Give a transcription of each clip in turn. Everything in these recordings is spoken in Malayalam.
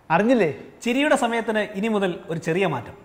അറിഞ്ഞില്ലേ ചിരിയുടെ സമയത്തിന് ഇനി മുതൽ ഒരു ചെറിയ മാറ്റം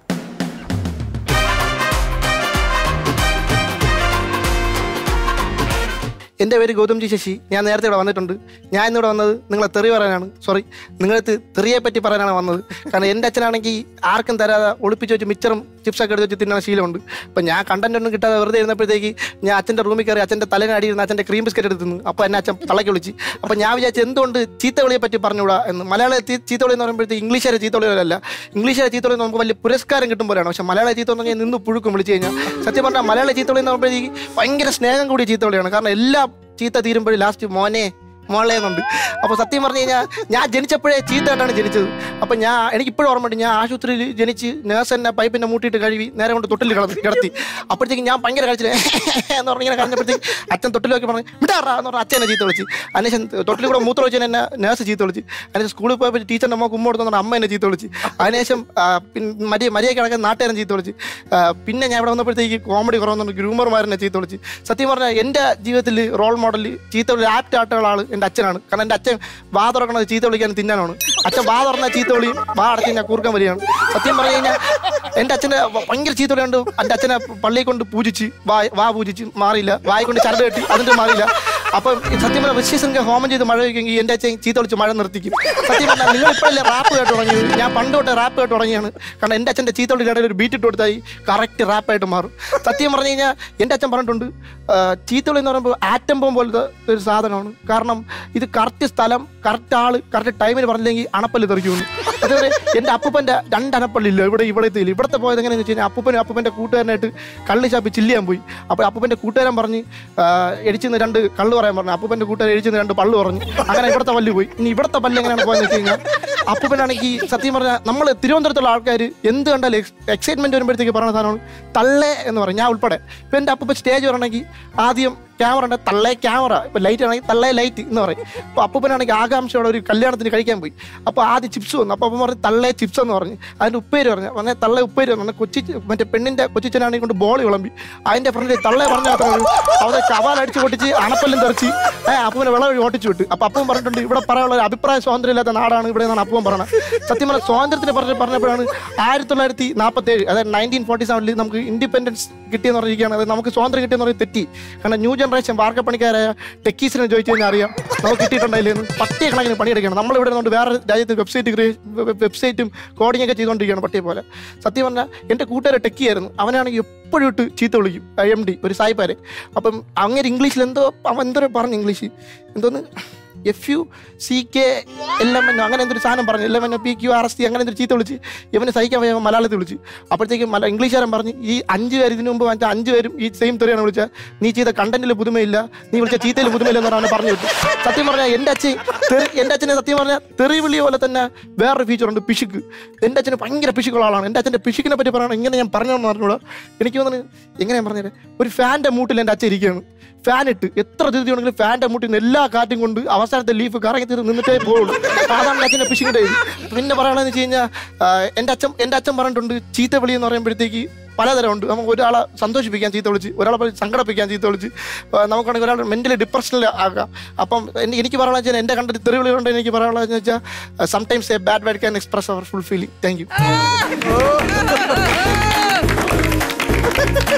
എൻ്റെ പേര് ഗൗതംജി ശശി ഞാൻ നേരത്തെ ഇവിടെ വന്നിട്ടുണ്ട് ഞാൻ ഇന്നിവിടെ വന്നത് നിങ്ങളെ തെറി പറയാനാണ് സോറി നിങ്ങൾക്ക് തെറിയെ പറ്റി പറയാനാണ് വന്നത് കാരണം എൻ്റെ അച്ഛനാണെങ്കിൽ ആർക്കും തരാതെ ഒളിപ്പിച്ച് വെച്ച് മിച്ചറും ചിപ്സൊക്കെ എടുത്ത് വെച്ച് തിന്നുന്ന ശീലമുണ്ട് അപ്പം ഞാൻ കണ്ടന്റ് ഒന്നും കിട്ടാതെ വെറുതെ ഇരുന്നപ്പോഴത്തേക്ക് ഞാൻ അച്ഛൻ്റെ റൂമിൽ കയറി അച്ഛൻ്റെ തലേനെ അടിയിരുന്ന അച്ഛൻ്റെ ക്രീം ബിസ്ക്കറ്റ് എടുത്ത് തിന്നു അപ്പോൾ എന്നെ അച്ഛൻ തളക്കി വിളിച്ച് അപ്പം ഞാൻ വിചാരിച്ചു എന്തുകൊണ്ട് ചീത്തവിളിയെ പറ്റി പറഞ്ഞുകൂടാ എന്ന് മലയാള ചീത്തവിളി എന്ന് പറയുമ്പോഴത്തേക്ക് ഇംഗ്ലീഷുകാരെ ചീത്തവിളിയല്ല ഇംഗ്ലീഷുകാരെ ചീത്തവിളി നമുക്ക് വലിയ പുരസ്കാരം കിട്ടും പോലെയാണ് പക്ഷെ മലയാള ചീത്ത എന്ന് പറഞ്ഞാൽ നിന്ന് പുഴുക്കും വിളിച്ചു കഴിഞ്ഞാൽ സത്യം പറഞ്ഞാൽ മലയാള ചീത്തവിളി എന്ന് പറയുമ്പോഴത്തേക്ക് ഭയങ്കര സ്നേഹം കൂടിയ ചീത്തവിളിയാണ് കാരണം എല്ലാ ചീത്ത തീരുമ്പോഴും ലാസ്റ്റ് മോനെ മോളേന്നുണ്ട് അപ്പോൾ സത്യം പറഞ്ഞു കഴിഞ്ഞാൽ ഞാൻ ജനിച്ചപ്പോഴേ ചീത്തയായിട്ടാണ് ജനിച്ചത് അപ്പം ഞാൻ എനിക്കിപ്പോഴും ഓർമ്മയുണ്ട് ഞാൻ ആശുപത്രിയിൽ ജനിച്ച് നേഴ്സ് എന്നെ പൈപ്പിൻ്റെ മൂട്ടിയിട്ട് കഴുകി നേരെ കൊണ്ട് തൊട്ടിൽ കിടത്തി കിടത്തി അപ്പോഴത്തേക്ക് ഞാൻ ഭയങ്കര കഴിച്ചില്ല എന്ന് പറഞ്ഞ് ഇങ്ങനെ കരഞ്ഞപ്പോഴത്തേക്ക് അച്ഛൻ തൊട്ടിലൊക്കെ പറഞ്ഞു വിടാറാ എന്ന് പറഞ്ഞാൽ അച്ഛനെ ചീത്ത വിളിച്ച് അതിനുശേഷം തൊട്ടിൽ കൂടെ മൂത്രം വെച്ചാൽ എന്നെ നേഴ്സ് ചീത്ത വിളിച്ച് അതിന് സ്കൂളിൽ പോയപ്പോൾ ടീച്ചറിൻ്റെ അമ്മ ഉമ്മ കൊടുത്തു അമ്മ എന്നെ ചീത്ത വിളിച്ച് അതിനുശേഷം ആ, പിന്നെ മരിയ മരിയ കിടക്കാൻ നാട്ടുകാരൻ ചീത്ത വിളിച്ച് ആ, പിന്നെ ഞാൻ ഇവിടെ വന്നപ്പോഴത്തേക്ക് കോമഡി കുറവെന്നുണ്ട് ഗ്രൂമർമാരെന്നെ ചീത്ത വിളിച്ച് സത്യം പറഞ്ഞാൽ എൻ്റെ ജീവിതത്തിൽ റോൾ മോഡൽ ചീത്ത വിളി ആപ്റ്റ് ആയിട്ടുള്ള ആൾ എൻ്റെ അച്ഛനാണ് കാരണം എൻ്റെ അച്ഛൻ വാ തുറക്കണത് ചീത്ത വിളിക്കാൻ തിന്നാനാണ് അച്ഛൻ വാ തുറന്ന ചീത്ത വിളിയും വാ അടച്ച് ഞാൻ കൂർക്കാൻ വരികയാണ് സത്യം പറഞ്ഞു കഴിഞ്ഞാൽ എൻ്റെ അച്ഛൻ്റെ ഭയങ്കര ചീത്ത വിളിയുണ്ട് എൻ്റെ അച്ഛനെ പള്ളിയിൽ കൊണ്ട് പൂജിച്ച് വാ വാ പൂജിച്ച് മാറിയില്ല വായി കൊണ്ട് ചരട് കെട്ടി അതിൻ്റെ മാറിയില്ല അപ്പം സത്യം പറഞ്ഞാൽ വിശ്വസിംഗ ഹോമം ചെയ്ത് മഴ വയ്ക്കുമെങ്കിൽ എൻ്റെ അച്ഛൻ ചീത്ത വിളിച്ച് മഴ നിർത്തിക്കും സത്യം പറഞ്ഞാൽ നിങ്ങൾ ഇപ്പോഴല്ലേ റാപ്പ് കേട്ട് തുടങ്ങിയത് ഞാൻ പണ്ട് തൊട്ട് റാപ്പ് കേട്ട് തുടങ്ങിയാണ് കാരണം എൻ്റെ അച്ഛൻ്റെ ചീത്ത വിളിയുടെ ഇടയിൽ ഒരു ബീറ്റ് ഇട്ട് കൊടുത്തായി കറക്റ്റ് റാപ്പായിട്ട് മാറും സത്യം പറഞ്ഞു കഴിഞ്ഞാൽ എൻ്റെ അച്ഛൻ പറഞ്ഞിട്ടുണ്ട് ആ, ചീത്ത വിളി എന്ന് പറയുമ്പോൾ ആറ്റം ബോംബ് പോലത്തെ ഒരു സാധനമാണ് കാരണം ഇത് കറക്റ്റ് സ്ഥലം കറക്റ്റ് ആള് കറക്റ്റ് ടൈമിന് പറഞ്ഞില്ലെങ്കിൽ അണപ്പല്ല് തെറിക്കുമെന്ന് അതേപോലെ എൻ്റെ അപ്പൂപ്പൻ്റെ രണ്ട് അണപ്പല്ലില്ല ഇവിടെ ഇവിടത്തെ ഇല്ല ഇവിടുത്തെ പോയത് എങ്ങനെയാണെന്ന് വെച്ച് കഴിഞ്ഞാൽ അപ്പൂപ്പനും അപ്പൂപ്പൻ്റെ കൂട്ടുകാരനായിട്ട് കള്ളി ഷാപ്പിൽ ചില്ല് ചെയ്യാൻ പോയി അപ്പോൾ അപ്പൂപ്പൻ്റെ കൂട്ടുകാരൻ പറഞ്ഞ് എടിച്ചിന്ന് രണ്ട് കള്ള് പറയാൻ പറഞ്ഞു അപ്പൂപ്പൻ്റെ കൂട്ടുകാരൻ എടിച്ചിന്ന് രണ്ട് പള്ളു പറഞ്ഞു അങ്ങനെ ഇവിടുത്തെ പല്ല് പോയി ഇനി ഇവിടുത്തെ പല്ല് എങ്ങനെയാണ് പോയെന്ന് വെച്ച് കഴിഞ്ഞാൽ അപ്പൂപ്പനാണെങ്കിൽ സത്യം പറഞ്ഞാൽ നമ്മൾ തിരുവനന്തപുരത്തുള്ള ആൾക്കാർ എന്ത് കണ്ടാലും എക്സൈറ്റ്മെന്റ് വരുമ്പോഴത്തേക്ക് പറയുന്ന സാധനമാണ് തള്ളേ എന്ന് പറയും ഞാൻ ഉൾപ്പെടെ ഇപ്പം എൻ്റെ അപ്പൂപ്പ സ്റ്റേജ് പറയണമെങ്കിൽ ആദ്യം ക്യാമറ ഉണ്ട് തള്ളേ ക്യാമറ ഇപ്പം ലൈറ്റ് ആണെങ്കിൽ തള്ളേ ലൈറ്റ് എന്ന് പറയും അപ്പോൾ അപ്പൂപ്പനാണെങ്കിൽ ആകാംക്ഷയോടെ ഒരു കല്യാണത്തിന് കഴിക്കാൻ പോയി അപ്പോൾ ആദ്യം ചിപ്സ് വന്നു അപ്പോൾ അപ്പം പറഞ്ഞു തള്ളേ ചിപ്സ് എന്ന് പറഞ്ഞു അതിൻ്റെ ഉപ്പേര് പറഞ്ഞു പറഞ്ഞ തള്ളേ ഉപ്പേര് പറഞ്ഞു കൊച്ചി മറ്റേ പെണ്ണിൻ്റെ കൊച്ചിച്ചനാണെങ്കിൽ കൊണ്ട് ബോൾ വിളമ്പി അതിൻ്റെ ഫ്രണ്ടിൽ തള്ളേ പറഞ്ഞ അവിടെ കവാലടിച്ച് പൊട്ടിച്ച് അണപ്പല്ലും തെറിച്ച് ഏഹ് അപ്പൂനെ വിള വഴി ഓട്ടിച്ചു വിട്ടു അപ്പം അപ്പം പറഞ്ഞിട്ടുണ്ട് ഇവിടെ പറയാനുള്ള ഒരു അഭിപ്രായ സ്വാതന്ത്ര്യം ഇല്ലാത്ത നാടാണ് ഇവിടെ നിന്നാണ് അപ്പം പറഞ്ഞത് സത്യം പറഞ്ഞാൽ സ്വാതന്ത്ര്യത്തിനെ പറഞ്ഞ പറഞ്ഞപ്പോഴാണ് ആയിരത്തി തൊള്ളായിരത്തി നാൽപ്പത്തി ഏഴ് അതായത് നയൻറ്റീൻ ഫോർട്ടി സെവനിൽ നമുക്ക് ഇൻഡിപെൻഡൻസ് കിട്ടിയെന്ന് പറഞ്ഞിരിക്കുകയാണ് അതായത് നമുക്ക് സ്വാതന്ത്ര്യം കിട്ടിയെന്ന് പറഞ്ഞ് തെറ്റി കാരണം ന്യൂ ജനറേഷൻ വാർക്കപ്പണിക്കാരായ ടെക്കീസിനെ ചോദിച്ചു കഴിഞ്ഞാൽ അറിയാം നമുക്ക് കിട്ടിയിട്ടുണ്ടായില്ലെന്ന് പട്ടിയ കണക്കിന് പണിയെടുക്കണം നമ്മളിവിടെ നിന്നുകൊണ്ട് വേറെ രാജ്യത്ത് വെബ്സൈറ്റ് വെബ്സൈറ്റും കോഡിംഗ് ഒക്കെ ചെയ്തുകൊണ്ടിരിക്കുകയാണ് പട്ടിയെ പോലെ സത്യം പറഞ്ഞാൽ എൻ്റെ കൂട്ടുകാരെ ടെക്കിയായിരുന്നു അവനാണെങ്കിൽ എപ്പോഴും ഇട്ട് ചീത്ത വിളിക്കും എം ഡി ഒരു സായിപ്പാരെ അപ്പം അങ്ങനെ ഇംഗ്ലീഷിൽ എന്തോ അവൻ എന്തോ പറഞ്ഞു ഇംഗ്ലീഷ് എന്തോന്ന് F U C K L M N അങ്ങനെ എന്തൊരു സാധനം പറഞ്ഞു L M N P Q R S T അങ്ങനെ എന്തൊരു ചീത്ത വിളിച്ച് ഇവന് സഹിക്കാൻ വയ്യ അവൻ മലയാളത്തിൽ വിളിച്ച് അപ്പോഴത്തേക്കും മല ഇംഗ്ലീഷുകാരൻ പറഞ്ഞ് ഈ അഞ്ച് പേര് ഇതിനു മുമ്പ് വാങ്ങിച്ച അഞ്ച് പേരും ഈ സെയിം തെറിയാണ് വിളിച്ചത് നീ ചെയ്ത കണ്ടന്റിൽ പുതുമയില്ല നീ വിളിച്ച ചീത്തയിൽ പുതുമയില്ല എന്ന് പറഞ്ഞാൽ പറഞ്ഞു വിട്ടു സത്യം പറഞ്ഞാൽ എൻ്റെ അച്ഛൻ തെറി എൻ്റെ അച്ഛനെ സത്യം പറഞ്ഞാൽ തെറി വിളി പോലെ തന്നെ വേറൊരു ഫീച്ചർ ഉണ്ട് പിശുക്ക് എൻ്റെ അച്ഛന് ഭയങ്കര പിശുക്കുള്ള ആളാണ് എൻ്റെ അച്ഛൻ്റെ പിശുക്കിനെ പറ്റി പറയണം ഇങ്ങനെ ഞാൻ പറഞ്ഞോന്ന് പറഞ്ഞൂടാ എനിക്ക് തോന്നുന്നു എങ്ങനെ ഞാൻ പറഞ്ഞുതരാം ഒരു ഫാൻ്റെ മൂട്ടിൽ എൻ്റെ അച്ഛൻ ഇരിക്കുകയാണ് ഫാൻ ഇട്ട് എത്ര ധൃതി ഉണ്ടെങ്കിലും ഫാൻ്റെ മൂട്ടിൽ നിന്ന് എല്ലാ കാറ്റും കൊണ്ട് അവസാനത്തെ ലീഫ് കറങ്ങി തീർന്ന് നിന്നിട്ടേ പോകുള്ളൂ അതാണ് അച്ഛൻ്റെ പിശുക്കിൻ്റെ ഇത് പിന്നെ പറയണമെന്ന് വെച്ച് കഴിഞ്ഞാൽ എൻ്റെ അച്ഛൻ എൻ്റെ അച്ഛൻ പറഞ്ഞിട്ടുണ്ട് ചീത്ത വിളി എന്ന് പറയുമ്പോഴത്തേക്ക് പലതരമുണ്ട് നമുക്ക് ഒരാളെ സന്തോഷിപ്പിക്കാൻ ചീത്ത വിളിച്ച് ഒരാളെ പോയി സങ്കടപ്പിക്കാൻ ചീത്ത വിളിച്ച് ആ, നമുക്കാണെങ്കിൽ ഒരാൾ മെൻ്റലി ഡിപ്രഷനിൽ ആകാം അപ്പം എനി- എനിക്ക് പറയാനുള്ള വെച്ചാൽ എൻ്റെ കണ്ടിട്ട് തെറി വിളി കൊണ്ട് എനിക്ക് പറയാനുള്ളത് വെച്ചാൽ sometimes a bad word can express our full feeling thank U